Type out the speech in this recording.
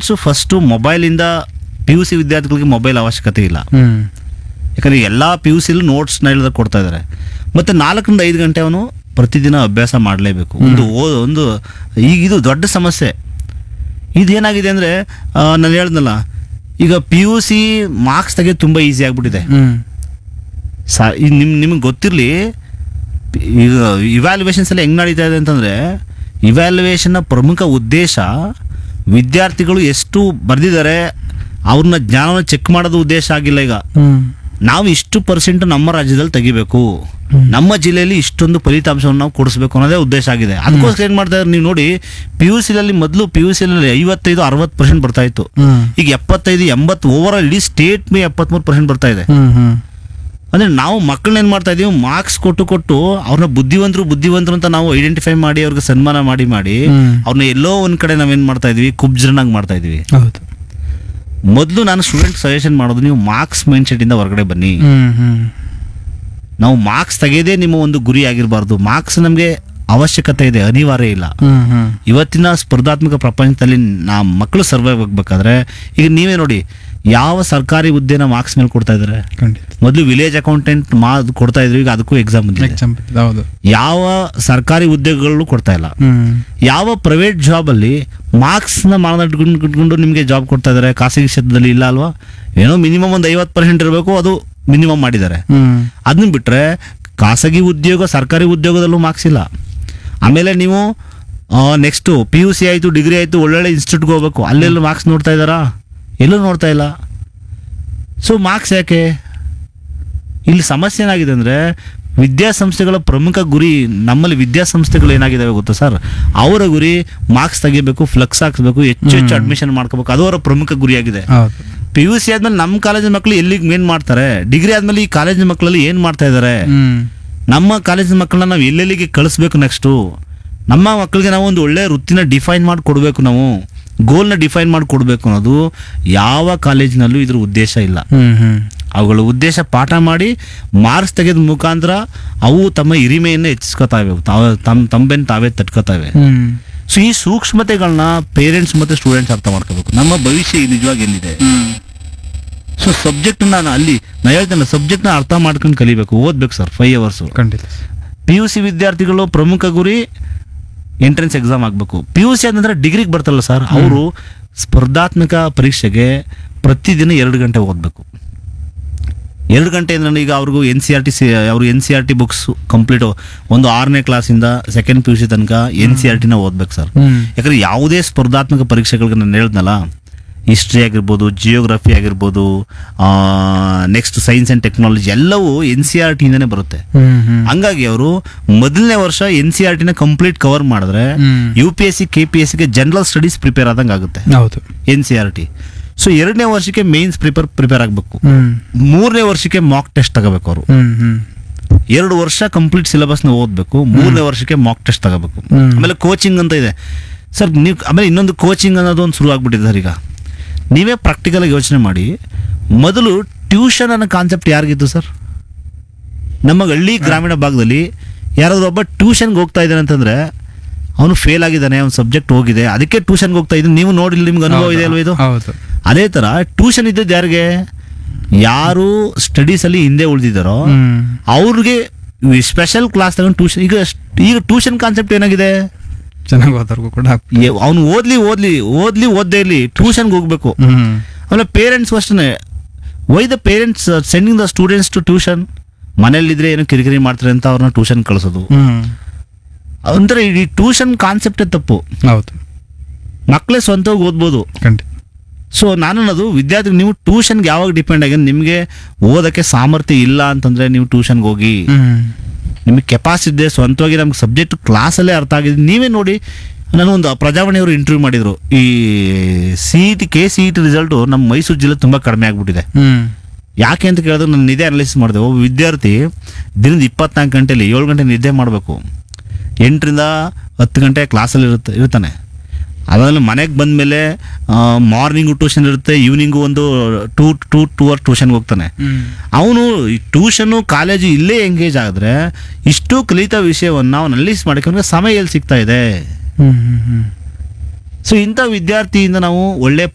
Students first ಮೊಬೈಲಿಂದ P U C ವಿದ್ಯಾರ್ಥಿಗಳಿಗೆ mobile ಅವಶ್ಯಕತೆ ಇಲ್ಲ ಹ್ಮ್ ಯಾಕಂದರೆ ಎಲ್ಲ ಪಿ ಯು ಸಿಲು ನೋಟ್ಸ್ನ ಹೇಳಿದ್ರೆ ಕೊಡ್ತಾ ಇದ್ದಾರೆ ಮತ್ತು ನಾಲ್ಕರಿಂದ ಐದು ಗಂಟೆ ಅವನು ಪ್ರತಿದಿನ ಅಭ್ಯಾಸ ಮಾಡಲೇಬೇಕು ಒಂದು ಓ ಒಂದು ಈಗ ಇದು ದೊಡ್ಡ ಸಮಸ್ಯೆ ಇದೇನಾಗಿದೆ ಅಂದರೆ ನಾನು ಹೇಳ್ದಲ್ಲ ಈಗ ಪಿ ಯು ಸಿ ಮಾರ್ಕ್ಸ್ ತೆಗೆದು ತುಂಬ ಈಸಿ ಆಗಿಬಿಟ್ಟಿದೆ ಹ್ಮ್ ಸಾ ಈಗ ನಿಮ್ ನಿಮಗೆ ಗೊತ್ತಿರಲಿ ಈಗ ಇವ್ಯಾಲ್ಯುವೇಷನ್ಸ್ ಎಲ್ಲ ಹೆಂಗೆ ನಡೀತಾ ಇದೆ ಅಂತಂದರೆ ಇವ್ಯಾಲ್ಯುವೇಷನ್ನ ಪ್ರಮುಖ ಉದ್ದೇಶ ವಿದ್ಯಾರ್ಥಿಗಳು ಎಷ್ಟು ಬರೆದಿದ್ದಾರೆ ಅವ್ರನ್ನ ಜ್ಞಾನವನ್ನು ಚೆಕ್ ಮಾಡೋದು ಉದ್ದೇಶ ಆಗಿಲ್ಲ ಈಗ ಹ್ಮ್ ನಾವು ಇಷ್ಟು ಪರ್ಸೆಂಟ್ ನಮ್ಮ ರಾಜ್ಯದಲ್ಲಿ ತೆಗಿಬೇಕು ನಮ್ಮ ಜಿಲ್ಲೆಯಲ್ಲಿ ಇಷ್ಟೊಂದು ಫಲಿತಾಂಶವನ್ನು ನಾವು ಕೊಡಿಸ್ಬೇಕು ಅನ್ನೋದೇ ಉದ್ದೇಶ ಆಗಿದೆ ಅದಕ್ಕೋಸ್ಕರ ಏನು ಮಾಡ್ತಾ ಇದ್ದಾರೆ ನೀವು ನೋಡಿ ಪಿ ಯು ಸಿಲಲ್ಲಿ ಮೊದಲು ಪಿ ಯು ಸಿಲಲ್ಲಿ ಐವತ್ತೈದು ಅರವತ್ತು ಪರ್ಸೆಂಟ್ ಬರ್ತಾ ಇತ್ತು ಹ್ಮ್ ಈಗ ಎಪ್ಪತ್ತೈದು ಎಂಬತ್ತು ಓವರ್ ಆಲ್ ಇಡೀ ಸ್ಟೇಟ್ ಮೇ ಎಪ್ಪತ್ಮೂರು ಪರ್ಸೆಂಟ್ ಬರ್ತಾ ಇದೆ ಹ್ಮ್ ಹ್ಮ್ ಅಂದ್ರೆ ನಾವು ಮಕ್ಕಳನ್ನ ಏನ್ ಮಾಡ್ತಾ ಇದೀವಿ ಮಾರ್ಕ್ಸ್ ಕೊಟ್ಟು ಕೊಟ್ಟು ಅವ್ರನ್ನ ಬುದ್ಧಿವಂತರು ಬುದ್ಧಿವಂತರು ಅಂತ ನಾವು ಐಡೆಂಟಿಫೈ ಮಾಡಿ ಅವ್ರಿಗೆ ಸನ್ಮಾನ ಮಾಡಿ ಮಾಡಿ ಹ್ಮ್. ಅವ್ರನ್ನ ಎಲ್ಲೋ ಒಂದ್ ಕಡೆ ನಾವೇನ್ ಮಾಡ್ತಾ ಇದೀವಿ ಕುಬ್ಜರನಾಗಿ ಮಾಡ್ತಾ ಇದೀವಿ ಹೌದು ಮೊದಲು ನಾನು ಸ್ಟೂಡೆಂಟ್ ಸಜೆಷನ್ ಮಾಡೋದು ನೀವು ಮಾರ್ಕ್ಸ್ ಮೈಂಡ್ ಸೆಟ್ ಇಂದ ಹೊರಗಡೆ ಬನ್ನಿ ಹ್ಮ್ ಹ್ಮ್ ನಾವು ಮಾರ್ಕ್ಸ್ ತೆಗೆಯೋದೇ ನಿಮ್ಮ ಒಂದು ಗುರಿ ಆಗಿರಬಾರ್ದು ಮಾರ್ಕ್ಸ್ ನಮಗೆ ಅವಶ್ಯಕತೆ ಇದೆ ಅನಿವಾರ್ಯ ಇಲ್ಲ ಹ್ಮ್ ಹ್ಮ್ ಇವತ್ತಿನ ಸ್ಪರ್ಧಾತ್ಮಕ ಪ್ರಪಂಚದಲ್ಲಿ ನಾ ಮಕ್ಕಳು ಸರ್ವೈವ್ ಆಗಬೇಕಾದ್ರೆ ಈಗ ನೀವೇ ನೋಡಿ ಯಾವ ಸರ್ಕಾರಿ ಹುದ್ದೆನ ಮಾರ್ಕ್ಸ್ ಮೇಲೆ ಕೊಡ್ತಾ ಇದ್ದಾರೆ ಖಂಡಿತ ಮೊದಲು ವಿಲೇಜ್ ಅಕೌಂಟೆಂಟ್ ಮಾ ಕೊಡ್ತಾ ಇದ್ರು ಈಗ ಅದಕ್ಕೂ ಎಕ್ಸಾಮ್ ಬಂದಿದೆ ಎಕ್ಸಾಂಪಲ್ ಹೌದು ಯಾವ ಸರ್ಕಾರಿ ಹುದ್ದೆಗಳು ಕೊಡ್ತಾ ಇಲ್ಲ ಹ್ಮ್ ಯಾವ ಪ್ರೈವೇಟ್ ಜಾಬಲ್ಲಿ ಮಾರ್ಕ್ಸ್ನ ಮಾನದಂಡ ಇಟ್ಕೊಂಡು ಇಟ್ಕೊಂಡು ನಿಮಗೆ ಜಾಬ್ ಕೊಡ್ತಾ ಇದ್ದಾರೆ ಖಾಸಗಿ ಕ್ಷೇತ್ರದಲ್ಲಿ ಇಲ್ಲ ಅಲ್ವಾ ಏನೋ ಮಿನಿಮಮ್ ಒಂದು ಐವತ್ತು ಪರ್ಸೆಂಟ್ ಇರಬೇಕು ಅದು ಮಿನಿಮಮ್ ಮಾಡಿದ್ದಾರೆ ಹ್ಮ್ ಅದನ್ನ ಬಿಟ್ಟರೆ ಖಾಸಗಿ ಉದ್ಯೋಗ ಸರ್ಕಾರಿ ಉದ್ಯೋಗದಲ್ಲೂ ಮಾರ್ಕ್ಸ್ ಇಲ್ಲ ಆಮೇಲೆ ನೀವು ನೆಕ್ಸ್ಟು ಪಿ ಯು ಸಿ ಆಯಿತು ಡಿಗ್ರಿ ಆಯಿತು ಒಳ್ಳೊಳ್ಳೆ ಇನ್ಸ್ಟಿಟ್ಯೂಟ್ಗೆ ಹೋಗ್ಬೇಕು ಅಲ್ಲೆಲ್ಲೂ ಮಾರ್ಕ್ಸ್ ನೋಡ್ತಾ ಇದ್ದಾರಾ ಎಲ್ಲೂ ನೋಡ್ತಾ ಇಲ್ಲ ಸೊ ಮಾರ್ಕ್ಸ್ ಯಾಕೆ ಇಲ್ಲಿ ಸಮಸ್ಯೆ ಏನಾಗಿದೆ ಅಂದರೆ ವಿದ್ಯಾಸಂಸ್ಥೆಗಳ ಪ್ರಮುಖ ಗುರಿ ನಮ್ಮಲ್ಲಿ ವಿದ್ಯಾಸಂಸ್ಥೆಗಳು ಏನಾಗಿದ್ದಾವೆ ಗೊತ್ತಾ ಸರ್ ಅವರ ಗುರಿ ಮಾರ್ಕ್ಸ್ ತೆಗಿಬೇಕು ಫ್ಲಕ್ಸ್ ಹಾಕ್ಸ್ಬೇಕು ಹೆಚ್ಚು ಹೆಚ್ಚು ಅಡ್ಮಿಷನ್ ಮಾಡ್ಕೋಬೇಕು ಅದು ಅವರ ಪ್ರಮುಖ ಗುರಿಯಾಗಿದೆ ಹೌದು ಪಿ ಯು ಸಿ ಆದ್ಮೇಲೆ ನಮ್ಮ ಕಾಲೇಜಿನ ಮಕ್ಕಳು ಎಲ್ಲಿಗೆ ಮೇನ್ ಮಾಡ್ತಾರೆ ಡಿಗ್ರಿ ಆದ್ಮೇಲೆ ಈ ಕಾಲೇಜಿನ ಮಕ್ಕಳಲ್ಲಿ ಏನು ಮಾಡ್ತಾ ಇದ್ದಾರೆ ಹ್ಮ್ ನಮ್ಮ ಕಾಲೇಜಿನ ಮಕ್ಕಳನ್ನ ನಾವು ಎಲ್ಲೆಲ್ಲಿಗೆ ಕಳಿಸ್ಬೇಕು ನೆಕ್ಸ್ಟು ನಮ್ಮ ಮಕ್ಕಳಿಗೆ ನಾವು ಒಂದು ಒಳ್ಳೆ ವೃತ್ತಿನ ಡಿಫೈನ್ ಮಾಡಿ ಕೊಡಬೇಕು ನಾವು ಗೋಲ್ನ ಡಿಫೈನ್ ಮಾಡಿ ಕೊಡಬೇಕು ಅನ್ನೋದು ಯಾವ ಕಾಲೇಜಿನಲ್ಲೂ ಇದ್ರ ಉದ್ದೇಶ ಇಲ್ಲ ಹ್ಮ್ ಹ್ಮ್ ಅವುಗಳ ಉದ್ದೇಶ ಪಾಠ ಮಾಡಿ ಮಾರ್ಕ್ಸ್ ತೆಗೆದ ಮುಖಾಂತರ ಅವು ತಮ್ಮ ಹಿರಿಮೆಯನ್ನು ಹೆಚ್ಚಿಸ್ಕೊತಾವೆ ತಾವ ತಮ್ಮ ತಂಬೆನ್ ತಾವೇ ತಟ್ಕೋತಾವೆ ಹ್ಮ್ ಸೊ ಈ ಸೂಕ್ಷ್ಮತೆಗಳನ್ನ ಪೇರೆಂಟ್ಸ್ ಮತ್ತೆ ಸ್ಟೂಡೆಂಟ್ಸ್ ಅರ್ಥ ಮಾಡ್ಕೋಬೇಕು ನಮ್ಮ ಭವಿಷ್ಯ ನಿಜವಾಗಿ ಎಲ್ಲಿದೆ ಹ್ಮ್ ಸೊ ಸಬ್ಜೆಕ್ಟ್ ನಾನು ಅಲ್ಲಿ ನಾ ಹೇಳ್ತೇನೆ ಸಬ್ಜೆಕ್ಟ್ನ ಅರ್ಥ ಮಾಡ್ಕೊಂಡು ಕಲಿಬೇಕು ಓದ್ಬೇಕು ಸರ್ ಫೈವ್ ಅವರ್ಸು ಖಂಡಿತ ಪಿ ಯು ಸಿ ವಿದ್ಯಾರ್ಥಿಗಳು ಪ್ರಮುಖ ಗುರಿ ಎಂಟ್ರೆನ್ಸ್ ಎಕ್ಸಾಮ್ ಆಗಬೇಕು ಪಿ ಯು ಸಿ ಆದ ನಂತರ ಡಿಗ್ರಿಗೆ ಬರ್ತಾರಲ್ಲ ಸರ್ ಅವರು ಸ್ಪರ್ಧಾತ್ಮಕ ಪರೀಕ್ಷೆಗೆ ಪ್ರತಿದಿನ ಎರಡು ಗಂಟೆ ಓದಬೇಕು ಎರಡು ಗಂಟೆ ಅಂದ್ರೆ ಈಗ ಅವ್ರಿಗೂ ಎನ್ ಸಿ ಆರ್ ಟಿ ಸಿ ಅವರು N C R T books complete ಒಂದು ಆರನೇ ಕ್ಲಾಸಿಂದ ಸೆಕೆಂಡ್ ಪಿ ಯು ಸಿ ತನಕ ಎನ್ ಸಿ ಆರ್ ಟಿನ ಓದ್ಬೇಕು ಸರ್ ಹ್ಮ್ ಯಾಕಂದ್ರೆ ಯಾವುದೇ ಸ್ಪರ್ಧಾತ್ಮಕ ಪರೀಕ್ಷೆಗಳಿಗೆ ನಾನು ಹೇಳ್ದಲ್ಲ ಹಿಸ್ಟ್ರಿ ಆಗಿರ್ಬೋದು ಜಿಯೋಗ್ರಫಿ ಆಗಿರ್ಬೋದು ನೆಕ್ಸ್ಟ್ ಸೈನ್ಸ್ ಆ್ಯಂಡ್ ಟೆಕ್ನಾಲಜಿ ಎಲ್ಲವೂ ಎನ್ ಸಿ ಆರ್ ಟಿಯಿಂದನೇ ಬರುತ್ತೆ ಹ್ಮ್ ಹ್ಮ್ ಹಂಗಾಗಿ ಅವರು ಮೊದಲನೇ ವರ್ಷ ಎನ್ ಸಿ ಆರ್ ಟಿನ ಕಂಪ್ಲೀಟ್ ಕವರ್ ಮಾಡಿದ್ರೆ hmm. U P S C K P S ಸಿಗೆ ಜನರಲ್ ಸ್ಟಡೀಸ್ ಪ್ರಿಪೇರ್ ಆದಂಗೆ ಆಗುತ್ತೆ ಹೌದು N C R T so ಎರಡನೇ ವರ್ಷಕ್ಕೆ ಮೇನ್ಸ್ ಪ್ರಿಪೇರ್ ಪ್ರಿಪೇರ್ ಆಗಬೇಕು ಹ್ಮ್ ಮೂರನೇ ವರ್ಷಕ್ಕೆ ಮಾಕ್ ಟೆಸ್ಟ್ ತಗೋಬೇಕು ಅವರು ಹ್ಮ್ ಹ್ಮ್ ಎರಡು ವರ್ಷ ಕಂಪ್ಲೀಟ್ ಸಿಲೆಬಸ್ನ ಓದಬೇಕು ಮೂರನೇ ವರ್ಷಕ್ಕೆ ಮಾಕ್ ಟೆಸ್ಟ್ ತಗೋಬೇಕು ಹ್ಮ್. ಆಮೇಲೆ ಕೋಚಿಂಗ್ ಅಂತ ಇದೆ ಸರ್ ನೀವು ಆಮೇಲೆ ಇನ್ನೊಂದು ಕೋಚಿಂಗ್ ಅನ್ನೋದು ಒಂದು ಶುರು ಆಗ್ಬಿಟ್ಟಿದೆ ಸರ್ ಈಗ ನೀವೇ ಪ್ರಾಕ್ಟಿಕಲ್ ಆಗಿ ಯೋಚನೆ ಮಾಡಿ ಮೊದಲು ಟ್ಯೂಷನ್ ಅನ್ನೋ ಕಾನ್ಸೆಪ್ಟ್ ಯಾರಿಗಿತ್ತು ಸರ್ ನಮ್ಮ ಹಳ್ಳಿ ಗ್ರಾಮೀಣ ಭಾಗದಲ್ಲಿ ಯಾರಾದ್ರೂ ಒಬ್ಬ ಟ್ಯೂಷನ್ಗೆ ಹೋಗ್ತಾ ಇದ್ದಾನೆ ಅಂತಂದ್ರೆ ಅವನು ಫೇಲ್ ಆಗಿದ್ದಾನೆ ಅವ್ನ ಸಬ್ಜೆಕ್ಟ್ ಹೋಗಿದೆ ಅದಕ್ಕೆ ಟ್ಯೂಷನ್ಗೆ ಹೋಗ್ತಾ ಇದ್ದಾನೆ ನೀವು ನೋಡಿ ನಿಮ್ಗೆ ಅನುಭವ ಇದೆ ಅಲ್ವಾ ಇದು ಹೌದು ಅದೇ ಥರ ಟ್ಯೂಷನ್ ಇದ್ದದ್ದು ಯಾರಿಗೆ ಯಾರು ಸ್ಟಡೀಸಲ್ಲಿ ಹಿಂದೆ ಉಳಿದಿದ್ದಾರೋ ಹ್ಮ್ ಅವ್ರಿಗೆ ಸ್ಪೆಷಲ್ ಕ್ಲಾಸ್ ತಗೊಂಡು ಟ್ಯೂಷನ್ ಈಗ ಈಗ ಟ್ಯೂಷನ್ ಕಾನ್ಸೆಪ್ಟ್ ಏನಾಗಿದೆ ಚೆನ್ನಾಗಿ ಓದೋರ್ಗು ಕೂಡ ಅವನು ಓದ್ಲಿ ಓದ್ಲಿ ಓದ್ಲಿ ಓದ್ದೇ ಇರ್ಲಿ ಟ್ಯೂಷನ್ಗೆ ಹೋಗ್ಬೇಕು ಹ್ಮ್ ಆಮೇಲೆ ಪೇರೆಂಟ್ಸ್ ಅಷ್ಟೇ why the parents sending the students to tuition ಮನೇಲಿದ್ರೆ ಏನೋ ಕಿರಿಕಿರಿ ಮಾಡ್ತಾರೆ ಅಂತ ಅವ್ರನ್ನ ಟ್ಯೂಷನ್ ಕಳಿಸೋದು ಹ್ಮ್ ಅಂದ್ರೆ ಈ ಟ್ಯೂಷನ್ ಕಾನ್ಸೆಪ್ಟೇ ತಪ್ಪು ಹೌದು ಮಕ್ಕಳೇ ಸ್ವಂತವಾಗಿ ಓದ್ಬೋದು ಖಂಡಿತ ಸೊ ನಾನು ಅನ್ನೋದು ವಿದ್ಯಾರ್ಥಿ ನೀವು ಟ್ಯೂಷನ್ಗೆ ಯಾವಾಗ ಡಿಪೆಂಡ್ ಆಗಿ ನಿಮಗೆ ಓದೋಕ್ಕೆ ಸಾಮರ್ಥ್ಯ ಇಲ್ಲ ಅಂತಂದ್ರೆ ನೀವು ಟ್ಯೂಷನ್ಗೆ ಹೋಗಿ ಹ್ಮ್ ನಿಮಗೆ ಕೆಪಾಸಿಟಿ ಇದೆ ಸ್ವಂತವಾಗಿ ನಮ್ಗೆ ಸಬ್ಜೆಕ್ಟ್ ಕ್ಲಾಸಲ್ಲೇ ಅರ್ಥ ಆಗಿದೆ ನೀವೇ ನೋಡಿ ನಾನು ಒಂದು ಪ್ರಜಾವಾಣಿಯವರು ಇಂಟರ್ವ್ಯೂ ಮಾಡಿದ್ರು ಈ C E T K C E T result ನಮ್ಮ ಮೈಸೂರು ಜಿಲ್ಲೆ ತುಂಬ ಕಡಿಮೆ ಆಗ್ಬಿಟ್ಟಿದೆ ಹ್ಮ್ ಯಾಕೆ ಅಂತ ಕೇಳಿದ್ರೆ ನಾನು ನಿದ್ದೆ ಅನಲೈಸ್ ಮಾಡಿದೆ ಒಬ್ಬ ವಿದ್ಯಾರ್ಥಿ ದಿನದ ಇಪ್ಪತ್ನಾಲ್ಕು ಗಂಟೆಲಿ ಏಳು ಗಂಟೆ ನಿದ್ದೆ ಮಾಡಬೇಕು ಎಂಟರಿಂದ ಹತ್ತು ಗಂಟೆ ಕ್ಲಾಸಲ್ಲಿ ಇರುತ್ತೆ ಇರ್ತಾನೆ ಅದಾದ್ಮೇಲೆ ಮನೆಗೆ ಬಂದಮೇಲೆ ಮಾರ್ನಿಂಗು ಟ್ಯೂಷನ್ ಇರುತ್ತೆ ಈವ್ನಿಂಗು ಒಂದು ಟೂ ಟೂ ಟೂ ಅವರ್ ಟ್ಯೂಷನ್ಗೆ ಹೋಗ್ತಾನೆ ಹ್ಮ್ ಅವನು ಟ್ಯೂಷನು ಕಾಲೇಜು ಇಲ್ಲೇ ಎಂಗೇಜ್ ಆಗಿದ್ರೆ ಇಷ್ಟು ಕಲಿತ ವಿಷಯವನ್ನು ಅವನು ಅನಲೈಸ್ ಮಾಡೋಕೆ ಅವ್ನಿಗೆ ಸಮಯ ಎಲ್ಲಿ ಸಿಗ್ತಾ ಇದೆ ಹ್ಮ್ ಹ್ಮ್ ಹ್ಮ್ ಸೊ ಇಂಥ ವಿದ್ಯಾರ್ಥಿಯಿಂದ ನಾವು ಒಳ್ಳೆ